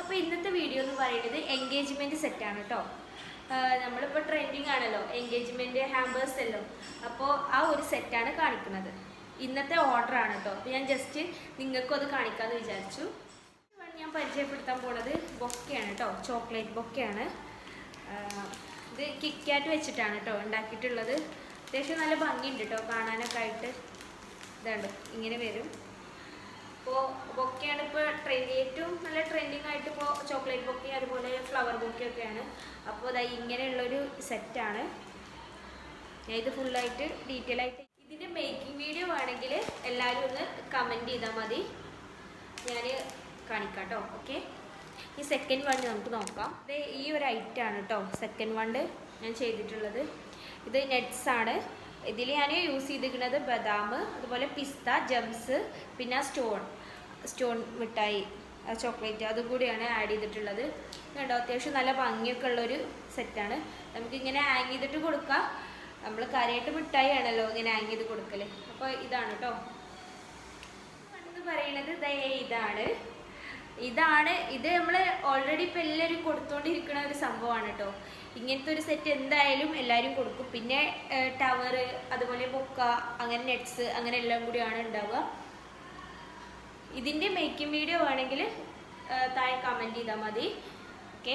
അപ്പോൾ ഇന്നത്തെ വീഡിയോ എന്ന് പറയുന്നത് എൻഗേജ്മെൻറ്റ് സെറ്റാണ് കേട്ടോ നമ്മളിപ്പോൾ ട്രെൻഡിങ് ആണല്ലോ എൻഗേജ്മെൻറ്റ് ഹാമ്പേഴ്സ് എല്ലാം അപ്പോൾ ആ ഒരു സെറ്റാണ് കാണിക്കുന്നത് ഇന്നത്തെ ഓർഡർ ആണ് കേട്ടോ അപ്പോൾ ഞാൻ ജസ്റ്റ് നിങ്ങൾക്കും അത് കാണിക്കാമെന്ന് വിചാരിച്ചു ഇതാണ് ഞാൻ പരിചയപ്പെടുത്താൻ പോണത് ബൊക്കയാണ് കേട്ടോ ചോക്ലേറ്റ് ബൊക്കയാണ് ഇത് കിക്കാറ്റ് വെച്ചിട്ടാണ് കേട്ടോ ഉണ്ടാക്കിയിട്ടുള്ളത് അത്യാവശ്യം നല്ല ഭംഗിയുണ്ട് കേട്ടോ കാണാനൊക്കെ ആയിട്ട് ഇതാണ്ട് ഇങ്ങനെ വരും ഇപ്പോൾ ബൊക്കെയാണ് ഇപ്പോൾ ട്രെൻഡ് ഏറ്റവും നല്ല ട്രെൻഡിങ് ആയിട്ട് ഇപ്പോൾ ചോക്ലേറ്റ് ബൊക്കെ അതുപോലെ ഫ്ലവർ ബൊക്കെ ഒക്കെയാണ് അപ്പോൾ ഇതാ ഇങ്ങനെയുള്ളൊരു സെറ്റാണ് ഞാൻ ഇത് ഫുള്ളായിട്ട് ഡീറ്റെയിൽ ആയിട്ട് ഇതിൻ്റെ മേക്കിംഗ് വീഡിയോ ആണെങ്കിൽ എല്ലാവരും ഒന്ന് കമൻറ്റ് ചെയ്താൽ മതി ഞാൻ കാണിക്കാം കേട്ടോ ഓക്കെ ഈ സെക്കൻഡ് വണ്ട് നമുക്ക് നോക്കാം ഇത് ഈ ഒരു ഐറ്റം ആണ് കേട്ടോ സെക്കൻഡ് വണ്ട് ഞാൻ ചെയ്തിട്ടുള്ളത് ഇത് നെറ്റ്സ് ആണ് ഇതിൽ ഞാൻ യൂസ് ചെയ്തിരിക്കുന്നത് ബദാം അതുപോലെ പിസ്ത ജംസ് പിന്നെ സ്റ്റോൺ സ്റ്റോൺ മിഠായി ചോക്ലേറ്റ് അതും കൂടിയാണ് ആഡ് ചെയ്തിട്ടുള്ളത് കണ്ടോ അത്യാവശ്യം നല്ല ഭംഗിയൊക്കെ ഉള്ളൊരു സെറ്റാണ് നമുക്കിങ്ങനെ ഹാങ് ചെയ്തിട്ട് കൊടുക്കാം നമ്മൾ കാര്യമായിട്ട് മിഠായി ആണല്ലോ ഇങ്ങനെ ഹാങ് ചെയ്ത് കൊടുക്കല് അപ്പോൾ ഇതാണ് കേട്ടോ എന്ന് പറയുന്നത് ദേ ഇതാണ് ഇതാണ് ഇത് നമ്മൾ ഓൾറെഡി ഇപ്പം എല്ലാവരും കൊടുത്തുകൊണ്ടിരിക്കുന്ന ഒരു സംഭവമാണ് കേട്ടോ ഇങ്ങനത്തെ ഒരു സെറ്റ് എന്തായാലും എല്ലാവരും കൊടുക്കും പിന്നെ ടവർ അതുപോലെ ബൊക്ക അങ്ങനെ നെറ്റ്സ് അങ്ങനെ എല്ലാം കൂടിയാണ് ഉണ്ടാവുക ഇതിൻ്റെ മേക്കിംഗ് വീഡിയോ വേണമെങ്കിൽ താഴെ കമൻറ്റ് ചെയ്താൽ മതി ഓക്കെ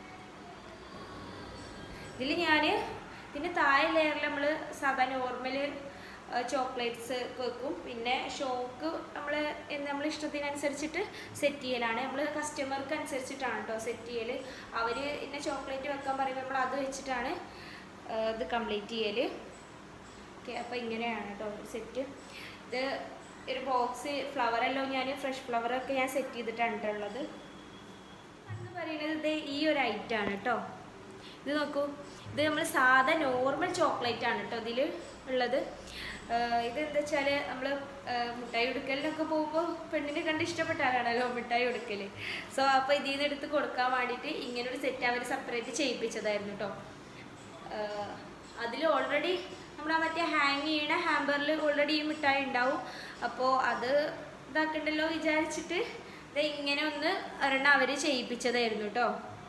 ഇതിൽ ഞാൻ ഇതിൻ്റെ താഴെ ലെയറിൽ നമ്മൾ സാധാ നോർമൽ ചോക്ലേറ്റ്സ് വെക്കും പിന്നെ ഷോക്ക് നമ്മൾ നമ്മൾ ഇഷ്ടത്തിനനുസരിച്ചിട്ട് സെറ്റ് ചെയ്യലാണ് നമ്മൾ കസ്റ്റമർക്ക് അനുസരിച്ചിട്ടാണ് കേട്ടോ സെറ്റ് ചെയ്യൽ അവർ ഇന്ന ചോക്ലേറ്റ് വെക്കാൻ പറയുമ്പോൾ നമ്മൾ അത് വെച്ചിട്ടാണ് ഇത് കംപ്ലീറ്റ് ചെയ്യൽ ഓക്കെ അപ്പോൾ ഇങ്ങനെയാണ് കേട്ടോ ഒരു സെറ്റ് ഇത് ഒരു ബോക്സ് ഫ്ലവറെല്ലാം ഞാൻ ഫ്രഷ് ഫ്ലവറൊക്കെ ഞാൻ സെറ്റ് ചെയ്തിട്ടാണ് കേട്ടോ ഉള്ളത് എന്ന് പറയുന്നത് ഇത് ഈ ഒരു ഐറ്റം ആണ് കേട്ടോ ഇത് നോക്കൂ ഇത് നമ്മൾ സാധാ നോർമൽ ചോക്ലേറ്റ് ആണ് കേട്ടോ ഇതിൽ ഉള്ളത് ഇത് എന്താ വെച്ചാൽ നമ്മൾ മിഠായി ഉടുക്കലിനൊക്കെ പോകുമ്പോൾ പെണ്ണിനെ കണ്ട് ഇഷ്ടപ്പെട്ടാലാണല്ലോ മിഠായി ഉടുക്കൽ സോ അപ്പോൾ ഇതിൽ നിന്ന് എടുത്ത് കൊടുക്കാൻ വേണ്ടിയിട്ട് ഇങ്ങനൊരു സെറ്റ് അവർ സെപ്പറേറ്റ് ചെയ്യിപ്പിച്ചതായിരുന്നു കേട്ടോ അതിൽ ഓൾറെഡി നമ്മൾ ആ മറ്റേ ഹാങ് ചെയ്യണ ഹാമ്പറിൽ ഓൾറെഡി ഈ മിഠായി ഉണ്ടാവും അപ്പോൾ അത് ഇതാക്കണ്ടല്ലോ വിചാരിച്ചിട്ട് ഇത് ഇങ്ങനെ ഒന്ന് ഒരെണ്ണം അവർ ചെയ്യിപ്പിച്ചതായിരുന്നു കേട്ടോ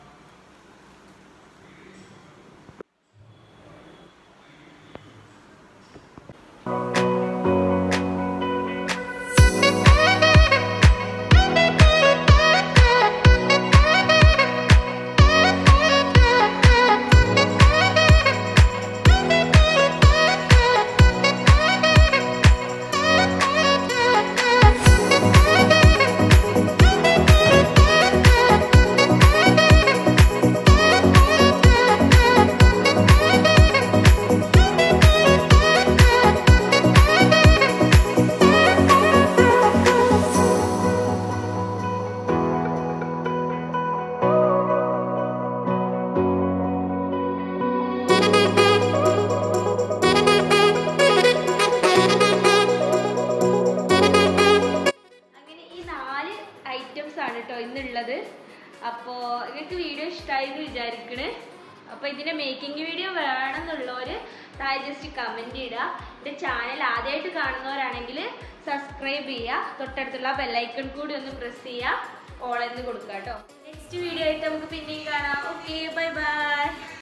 ആണ് കേട്ടോ ഇന്നുള്ളത് അപ്പോൾ നിങ്ങൾക്ക് വീഡിയോ ഇഷ്ടമായി എന്ന് വിചാരിക്കണേ അപ്പോൾ ഇതിൻ്റെ മേക്കിംഗ് വീഡിയോ വേണമെന്നുള്ളവർ താഴെ ജസ്റ്റ് കമൻറ്റ് ഇടുക എൻ്റെ ചാനൽ ആദ്യമായിട്ട് കാണുന്നവരാണെങ്കിൽ സബ്സ്ക്രൈബ് ചെയ്യുക തൊട്ടടുത്തുള്ള ബെല്ലൈക്കൺ കൂടി ഒന്ന് പ്രസ് ചെയ്യുക ഓളെന്ന് കൊടുക്കുക കേട്ടോ നെക്സ്റ്റ് വീഡിയോ ആയിട്ട് നമുക്ക് പിന്നെയും കാണാം ഓക്കെ ബൈ ബൈ